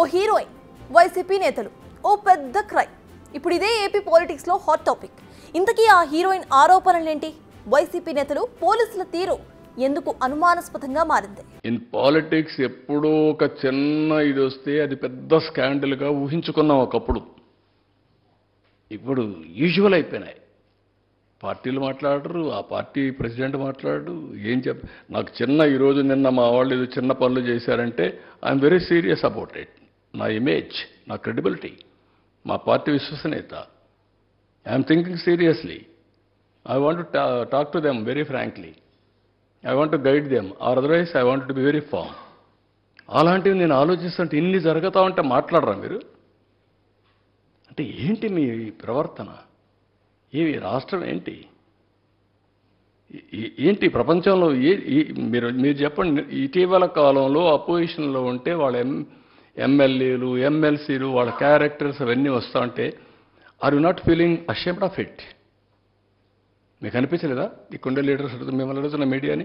heroine YCP నేతలు ఓ పెద్ద cry ఇప్పుడు ఇదే ఏపీ పాలిటిక్స్లో హాట్ టాపిక్ ఇంతకీ ఆ హీరోయిన్ ఆరోపణలేంటి వైసీపీ నేతలు పోలీసుల తీరు ఎందుకు అనుమానాస్పదంగా మారింది ఇన్ పాలిటిక్స్ ఎప్పుడో ఒక చిన్న ఇది వస్తే అది పెద్ద స్కాండల్గా ఊహించుకున్నాం ఒకప్పుడు ఇప్పుడు యూజువల్ అయిపోయినాయి పార్టీలు మాట్లాడరు ఆ పార్టీ ప్రెసిడెంట్ మాట్లాడు ఏం చెప్ నాకు చిన్న ఈరోజు నిన్న మా వాళ్ళు ఏదో చిన్న పనులు చేశారంటే I'm very serious about it నా ఇమేజ్ నా క్రెడిబిలిటీ మా పార్టీ విశ్వసనీయత I'm thinking seriously I want talk to them very frankly I want to guide them or otherwise I want to be very firm అలాంటివి నేను ఆలోచిస్తుంటే ఇన్ని జరుగుతా ఉంటే మాట్లాడరా మీరు అంటే ఏంటి మీ ప్రవర్తన ఏవి రాష్ట్రం ఏంటి ఏ- ఏ- ఏంటి ప్రపంచంలో ఏ ఏ- మీరు మీరు చెప్పండి ఇటీవల కాలంలో అపోజిషన్లో ఉంటే వాళ్ళ ఎం ఎమ్మెల్యేలు ఎమ్మెల్సీలు వాళ్ళ క్యారెక్టర్స్ అవన్నీ వస్తూ ఉంటే are you not feeling ashamed of it మీకు అనిపించలేదా ఇక్కడుండే లీడర్స్ అడుగుతున్న మిమ్మల్ని అడుగుతున్న మీడియాని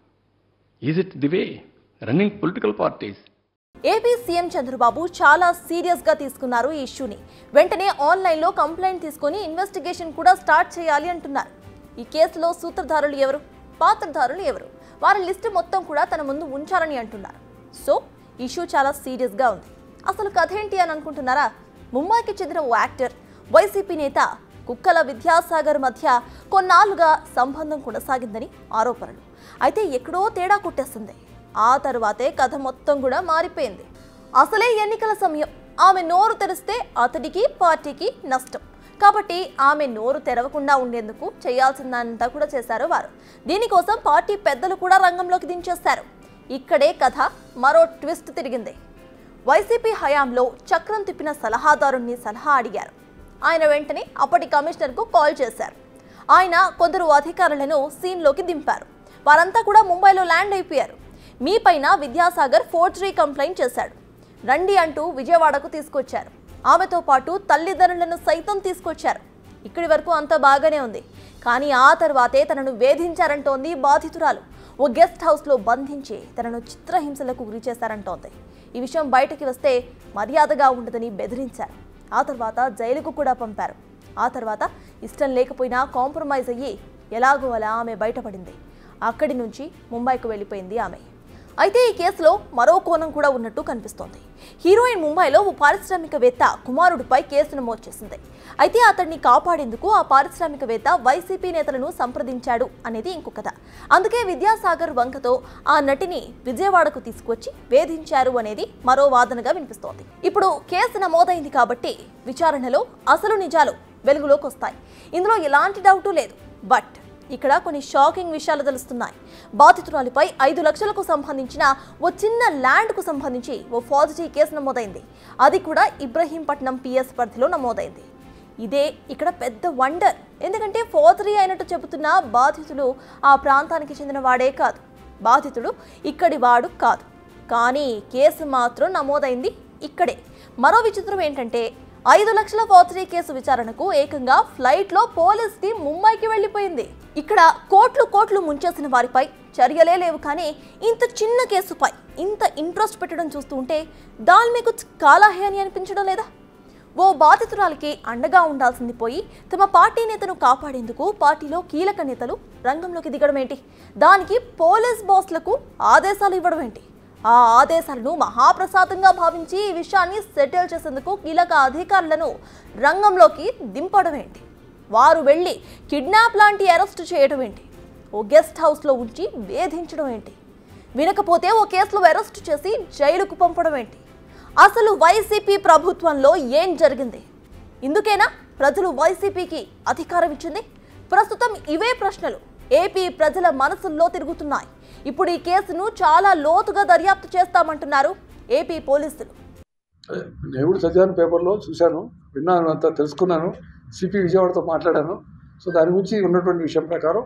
is it the way running political parties AP CM Chandrababu చాలా సీరియస్ గా తీసుకున్నారు ఈ ఇష్యూని వెంటనే ఆన్లైన్ లో కంప్లైంట్ తీసుకొని ఇన్వెస్టిగేషన్ కూడా స్టార్ట్ చేయాలి అంటున్నారు ఈ కేసులో సూత్రధారులు ఎవరు పాత్రధారులు ఎవరు వారి లిస్టు మొత్తం కూడా తన ముందు ఉంచాలని అంటున్నారు సో ఇష్యూ చాలా సీరియస్ గా ఉంది అసలు కథ ఏంటి అని అనుకుంటున్నారా ముంబైకి చెందిన ఓ యాక్టర్ వైసీపీ నేత కుక్కల విద్యాసాగర్ మధ్య కొన్నాళ్లుగా సంబంధం కొనసాగిందని ఆరోపణలు అయితే ఎక్కడో తేడా కొట్టేస్తుంది ఆ తరువాతే కథ మొత్తం కూడా మారిపోయింది అసలే ఎన్నికల సమయం ఆమె నోరు తెరిస్తే అతడికి పార్టీకి నష్టం కాబట్టి ఆమె నోరు తెరవకుండా ఉండేందుకు చేయాల్సిందంతా కూడా చేశారు వారు దీనికోసం పార్టీ పెద్దలు కూడా రంగంలోకి దించేశారు ఇక్కడే కథ మరో ట్విస్ట్ తిరిగింది వైసీపీ హయాంలో చక్రం తిప్పిన సలహాదారుణ్ణి సలహా అడిగారు ఆయన వెంటనే అప్పటి కమిషనర్కు కాల్ చేశారు ఆయన కొందరు అధికారులను సీన్లోకి దింపారు వారంతా కూడా ముంబైలో ల్యాండ్ అయిపోయారు మీపైన విద్యాసాగర్ ఫోర్జరీ కంప్లైంట్ చేశాడు రండి అంటూ విజయవాడకు తీసుకొచ్చారు ఆమెతో పాటు తల్లిదండ్రులను సైతం తీసుకొచ్చారు ఇక్కడి వరకు అంత బాగానే ఉంది కానీ ఆ తర్వాతే తనను వేధించారంటోంది బాధితురాలు ఓ గెస్ట్ హౌస్లో బంధించి తనను చిత్రహింసలకు గురి చేశారంటోంది ఈ విషయం బయటకి వస్తే మర్యాదగా ఉండదని బెదిరించారు ఆ తర్వాత జైలుకు కూడా పంపారు ఆ తర్వాత ఇష్టం లేకపోయినా కాంప్రమైజ్ అయ్యి ఎలాగో అలా ఆమె బయటపడింది అక్కడి నుంచి ముంబైకు వెళ్ళిపోయింది ఆమె అయితే ఈ కేసులో మరో కోణం కూడా ఉన్నట్టు కనిపిస్తోంది హీరోయిన్ ముంబైలో ఓ పారిశ్రామికవేత్త కుమారుడిపై కేసు నమోదు చేసింది అయితే అతన్ని కాపాడేందుకు ఆ పారిశ్రామికవేత్త వైసీపీ నేతలను సంప్రదించాడు అనేది ఇంకో కథ అందుకే విద్యాసాగర్ వంకతో ఆ నటిని విజయవాడకు తీసుకొచ్చి వేధించారు అనేది మరో వాదనగా వినిపిస్తోంది ఇప్పుడు కేసు నమోదైంది కాబట్టి విచారణలో అసలు నిజాలు వెలుగులోకి వస్తాయి ఇందులో ఎలాంటి డౌటు లేదు బట్ ఇక్కడ కొన్ని షాకింగ్ విషయాలు తెలుస్తున్నాయి బాధితురాలిపై ఐదు లక్షలకు సంబంధించిన ఓ చిన్న ల్యాండ్కు సంబంధించి ఓ ఫాజిటీ కేసు నమోదైంది అది కూడా ఇబ్రహీంపట్నం పిఎస్ పరిధిలో నమోదైంది ఇదే ఇక్కడ పెద్ద వండర్ ఎందుకంటే ఫోర్జరీ అయినట్టు చెబుతున్న బాధితులు ఆ ప్రాంతానికి చెందిన వాడే కాదు బాధితుడు ఇక్కడి వాడు కాదు కానీ కేసు మాత్రం నమోదైంది ఇక్కడే మరో విచిత్రం ఏంటంటే ఐదు లక్షల ఫోర్జరీ కేసు విచారణకు ఏకంగా ఫ్లైట్లో పోలీస్ టీం ముంబైకి వెళ్ళిపోయింది ఇక్కడ కోట్లు కోట్లు ముంచేసిన వారిపై చర్యలే లేవు కానీ ఇంత చిన్న కేసుపై ఇంత ఇంట్రెస్ట్ పెట్టడం చూస్తూ ఉంటే దాల్ మీకు కాలాహే అని అనిపించడం లేదా ఓ బాధితురాలికి అండగా ఉండాల్సింది పోయి తమ పార్టీ నేతను కాపాడేందుకు పార్టీలో కీలక నేతలు రంగంలోకి దిగడం ఏంటి దానికి పోలీస్ బాస్లకు ఆదేశాలు ఇవ్వడం ఏంటి ఆ ఆదేశాలను మహాప్రసాదంగా భావించి ఈ విషయాన్ని సెటిల్ చేసేందుకు కీలక అధికారులను రంగంలోకి దింపడం ఏంటి వారు వెళ్ళి కిడ్నాప్ లాంటి అరెస్ట్ చేయడం ఏంటి ఓ గెస్ట్ హౌస్లో ఉంచి వేధించడం ఏంటి వినకపోతే ఓ కేసులో అరెస్ట్ చేసి జైలుకు పంపడం ఏంటి అసలు వైసీపీ ప్రభుత్వంలో ఏం జరిగింది ఇందుకేనా ప్రజలు వైసీపీకి అధికారం ఇచ్చింది ప్రస్తుతం ఇవే ప్రశ్నలు ఏపీ ప్రజల మనసుల్లో తిరుగుతున్నాయి ఇప్పుడు ఈ కేసును చాలా లోతుగా దర్యాప్తు చేస్తామంటున్నారు ఏపీ పోలీసులు అదే, నేను కూడా చదివాను పేపర్లో చూశాను విన్నాను అంతా తెలుసుకున్నాను సిపి విజయవాడతో మాట్లాడాను సో దాని గురించి ఉన్నటువంటి విషయం ప్రకారం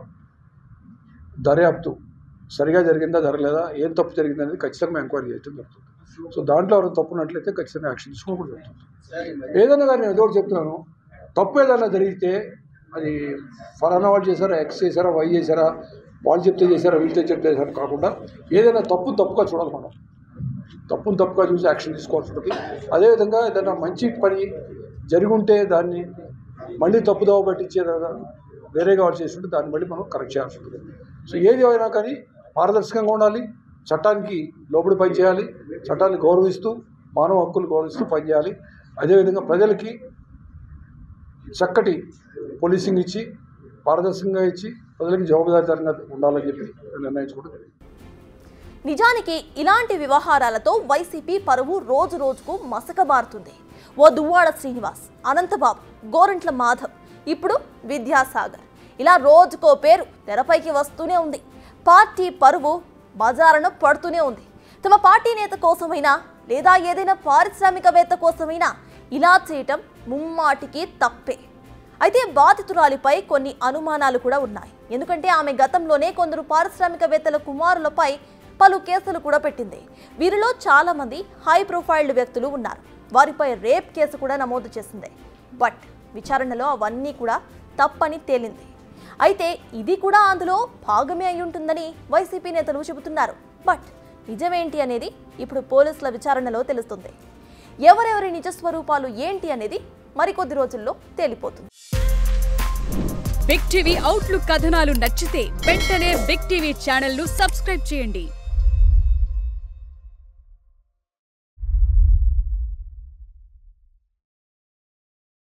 దర్యాప్తు సరిగా జరిగిందా జరగలేదా ఏం తప్పు జరిగింది అనేది ఖచ్చితంగా ఎంక్వైరీ చేయడం జరుగుతుంది సో దాంట్లో ఎవరైనా తప్పు ఉన్నట్లయితే ఖచ్చితంగా యాక్షన్ తీసుకోవడం జరుగుతుంది ఏదైనా కానీ నేను ఏదో ఒకటి చెప్తున్నాను తప్పు ఏదైనా జరిగితే అది ఫలానా వాళ్ళు చేశారా ఎక్స్ చేశారా వై చేశారా వాళ్ళు చెప్తే చేశారా వీళ్ళతో చెప్తే చేశారా కాకుండా ఏదైనా తప్పు తప్పుగా చూడాలి మనం తప్పును తప్పుగా చూసి యాక్షన్ తీసుకోవాల్సి ఉంటుంది అదేవిధంగా ఏదైనా మంచి పని జరిగి ఉంటే దాన్ని మళ్ళీ తప్పుదోవ పట్టించే వేరేగా వాళ్ళు చేసి ఉంటే దాన్ని మళ్ళీ మనం కరెక్ట్ చేయాల్సి ఉంటుంది సో ఏది అయినా కానీ పారదర్శకంగా ఉండాలి చట్టానికి లోబడి పనిచేయాలి చట్టాన్ని గౌరవిస్తూ మానవ హక్కులు గౌరవిస్తూ పనిచేయాలి అదేవిధంగా ప్రజలకి చక్కటి పోలీసింగ్ ఇచ్చి పారదర్శకంగా ఇచ్చి ప్రజలకి జవాబుదారితనంగా ఉండాలని చెప్పి నిర్ణయించుకోవడం జరిగింది నిజానికి ఇలాంటి వ్యవహారాలతో వైసీపీ పరువు రోజు రోజుకు మసకబారుతుంది ఓ దువ్వాడ శ్రీనివాస్ అనంతబాబు గోరంట్ల మాధవ్ ఇప్పుడు విద్యాసాగర్ ఇలా రోజుకో పేరు తెరపైకి వస్తూనే ఉంది పార్టీ పరువు బజారున పడుతూనే ఉంది తమ పార్టీ నేత కోసమైనా లేదా ఏదైనా పారిశ్రామికవేత్త కోసమైనా ఇలా చేయటం ముమ్మాటికి తప్పే అయితే బాధితురాలిపై కొన్ని అనుమానాలు కూడా ఉన్నాయి ఎందుకంటే ఆమె గతంలోనే కొందరు పారిశ్రామికవేత్తల కుమారులపై పలు కేసులు కూడా పెట్టింది వీరిలో చాలా మంది హై ప్రొఫైల్డ్ వ్యక్తులు ఉన్నారు వారిపై రేప్ కేసు కూడా నమోదు చేసింది బట్ విచారణలో అవన్నీ కూడా తప్పని తేలింది అయితే ఇది కూడా అందులో భాగమే అయి ఉంటుందని వైసీపీ నేతలు చెబుతున్నారు బట్ నిజమేంటి అనేది ఇప్పుడు పోలీసుల విచారణలో తెలుస్తుంది ఎవరెవరి నిజస్వరూపాలు ఏంటి అనేది మరికొద్ది రోజుల్లో తేలిపోతుంది బిగ్ టీవీ అవుట్లుక్ కథనాలు నచ్చితే వెంటనే బిగ్ టీవీ ఛానల్ ను సబ్స్క్రైబ్ చేయండి